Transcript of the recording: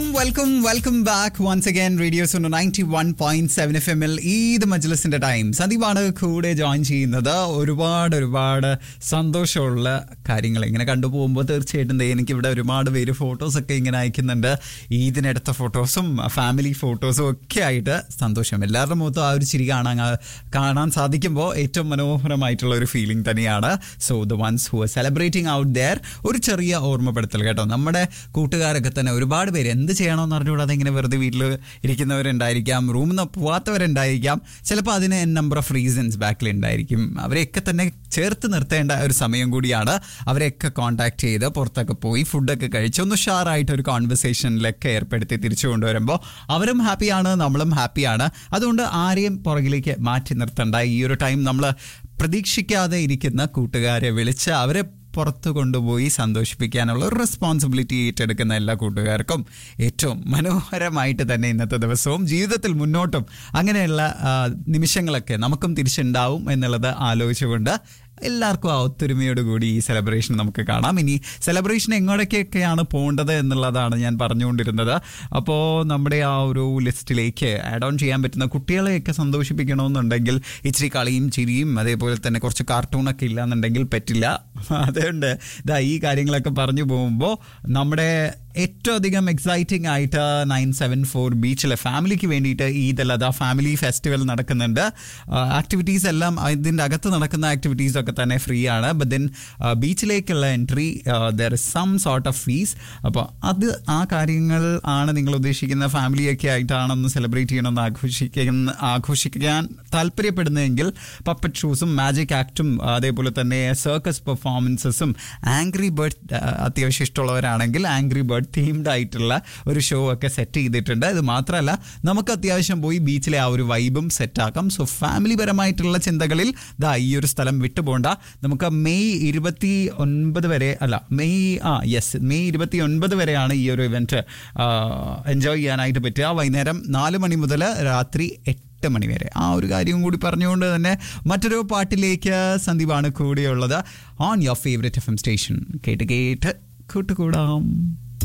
welcome welcome back once again radio zone ninety one point seven F എമ്മിൽ ഈദ് മജ്ലിസിന്റെ time സന്ദീപാണ് കൂടെ join ചെയ്യുന്നത് ഒരുപാട് ഒരുപാട് സന്തോഷമുള്ള കാര്യങ്ങൾ ഇങ്ങനെ കണ്ടുപോകുമ്പോൾ തീർച്ചയായിട്ടും ദേ എനിക്കിവിടെ ഒരുപാട് പേര് ഫോട്ടോസ് ഒക്കെ ഇങ്ങനെ അയക്കുന്നുണ്ട് ഈദിനെടുത്ത ഫോട്ടോസും ഫാമിലി ഫോട്ടോസും ഒക്കെ ആയിട്ട് സന്തോഷം എല്ലാവരുടെ മുഖത്തും ആ ഒരു ചിരി കാണാൻ കാണാൻ സാധിക്കുമ്പോൾ ഏറ്റവും മനോഹരമായിട്ടുള്ള ഒരു ഫീലിംഗ് തന്നെയാണ് so the ones who are celebrating out there ഒരു ചെറിയ ഓർമ്മപ്പെടുത്തൽ കേട്ടോ നമ്മുടെ കൂട്ടുകാരൊക്കെ തന്നെ ഒരുപാട് പേര് എന്ത് ചെയ്യണമെന്ന് അറിഞ്ഞുകൂടാതെ ഇങ്ങനെ വെറുതെ വീട്ടിൽ ഇരിക്കുന്നവരുണ്ടായിരിക്കാം റൂമിൽ നിന്ന് പോവാത്തവരുണ്ടായിരിക്കാം ചിലപ്പോൾ അതിന് നമ്പർ ഓഫ് റീസൺസ് ബാക്കിൽ ഉണ്ടായിരിക്കും അവരെയൊക്കെ തന്നെ ചേർത്ത് നിർത്തേണ്ട ഒരു സമയം കൂടിയാണ് അവരെയൊക്കെ കോൺടാക്ട് ചെയ്ത് പുറത്തൊക്കെ പോയി ഫുഡൊക്കെ കഴിച്ച് ഒന്ന് ഷാറായിട്ട് ഒരു കോൺവെർസേഷനിലൊക്കെ ഏർപ്പെടുത്തി തിരിച്ചു കൊണ്ടുവരുമ്പോൾ അവരും ഹാപ്പിയാണ് നമ്മളും ഹാപ്പിയാണ് അതുകൊണ്ട് ആരെയും പുറകിലേക്ക് മാറ്റി നിർത്തണ്ട ഈ ഒരു ടൈം നമ്മൾ പ്രതീക്ഷിക്കാതെ ഇരിക്കുന്ന കൂട്ടുകാരെ വിളിച്ച് അവരെ പുറത്ത് കൊണ്ടുപോയി സന്തോഷിപ്പിക്കാനുള്ള ഒരു റെസ്പോൺസിബിലിറ്റി ഏറ്റെടുക്കുന്ന എല്ലാ കൂട്ടുകാർക്കും ഏറ്റവും മനോഹരമായിട്ട് തന്നെ ഇന്നത്തെ ദിവസവും ജീവിതത്തിൽ മുന്നോട്ടും അങ്ങനെയുള്ള ആ, നിമിഷങ്ങളൊക്കെ നമുക്കും തിരിച്ചുണ്ടാവും എന്നുള്ളത് ആലോചിച്ചുകൊണ്ട് എല്ലാവർക്കും ആ ഒത്തൊരുമയോട് കൂടി ഈ സെലിബ്രേഷൻ നമുക്ക് കാണാം ഇനി സെലിബ്രേഷൻ എങ്ങോട്ടൊക്കെയൊക്കെയാണ് പോകേണ്ടത് എന്നുള്ളതാണ് ഞാൻ പറഞ്ഞുകൊണ്ടിരുന്നത് അപ്പോൾ നമ്മുടെ ആ ഒരു ലിസ്റ്റിലേക്ക് ആഡ് ഓൺ ചെയ്യാൻ പറ്റുന്ന കുട്ടികളെയൊക്കെ സന്തോഷിപ്പിക്കണമെന്നുണ്ടെങ്കിൽ ഇച്ചിരി കളിയും ചിരിയും അതേപോലെ തന്നെ കുറച്ച് കാർട്ടൂണൊക്കെ ഇല്ലാന്നുണ്ടെങ്കിൽ പറ്റില്ല അതുകൊണ്ട് ഇതാ ഈ കാര്യങ്ങളൊക്കെ പറഞ്ഞു പോകുമ്പോൾ നമ്മുടെ ഏറ്റവും അധികം എക്സൈറ്റിംഗ് ആയിട്ട് നയൻ സെവൻ ഫോർ ബീച്ചിലെ ഫാമിലിക്ക് വേണ്ടിയിട്ട് ഈദ് അതാ ഫാമിലി ഫെസ്റ്റിവൽ നടക്കുന്നുണ്ട് ആക്ടിവിറ്റീസ് എല്ലാം ഇതിൻ്റെ അകത്ത് നടക്കുന്ന ആക്ടിവിറ്റീസ് ഒക്കെ തന്നെ ഫ്രീ ആണ് ബട്ട് ദെൻ ബീച്ചിലേക്കുള്ള entry there is some sort of fees അപ്പോൾ അത് ആ കാര്യങ്ങൾ ആണ് നിങ്ങൾ ഉദ്ദേശിക്കുന്ന ഫാമിലിയൊക്കെ ആയിട്ടാണെന്ന് സെലിബ്രേറ്റ് ചെയ്യണമെന്ന് ആഘോഷിക്കുന്ന ആഘോഷിക്കാൻ താല്പര്യപ്പെടുന്നതെങ്കിൽ പപ്പറ്റ് ഷൂസും മാജിക് ആക്റ്റും അതേപോലെ തന്നെ സർക്കസ് പെർഫോമൻസസും ആംഗ്രി ബേർഡ് അത്യാവശ്യം ഇഷ്ടമുള്ളവരാണെങ്കിൽ ആംഗ്രി ബേർഡ് തീംഡ് ആയിട്ടുള്ള ഒരു ഷോ ഒക്കെ സെറ്റ് ചെയ്തിട്ടുണ്ട് ഇത് മാത്രമല്ല നമുക്ക് അത്യാവശ്യം പോയി ബീച്ചിലെ ആ ഒരു വൈബും സെറ്റാക്കാം സോ ഫാമിലി പരമായിട്ടുള്ള ചിന്തകളിൽ ദാ ഈ ഒരു സ്ഥലം വിട്ടുപോണ്ട നമുക്ക് മെയ് ഇരുപത്തി ഒൻപത് വരെ അല്ല മെയ് ആ യെസ് മെയ് ഇരുപത്തി ഒൻപത് വരെയാണ് ഈ ഒരു ഇവന്റ് എൻജോയ് ചെയ്യാനായിട്ട് പറ്റുക വൈകുന്നേരം നാല് മണി മുതൽ രാത്രി എട്ട് മണി വരെ ആ ഒരു കാര്യവും കൂടി പറഞ്ഞുകൊണ്ട് തന്നെ മറ്റൊരു പാട്ടിലേക്ക് സന്ദീപാണ് കൂടെയുള്ളത് on your favourite F M station കേട്ട് കേട്ട് കൂട്ടുകൂടാം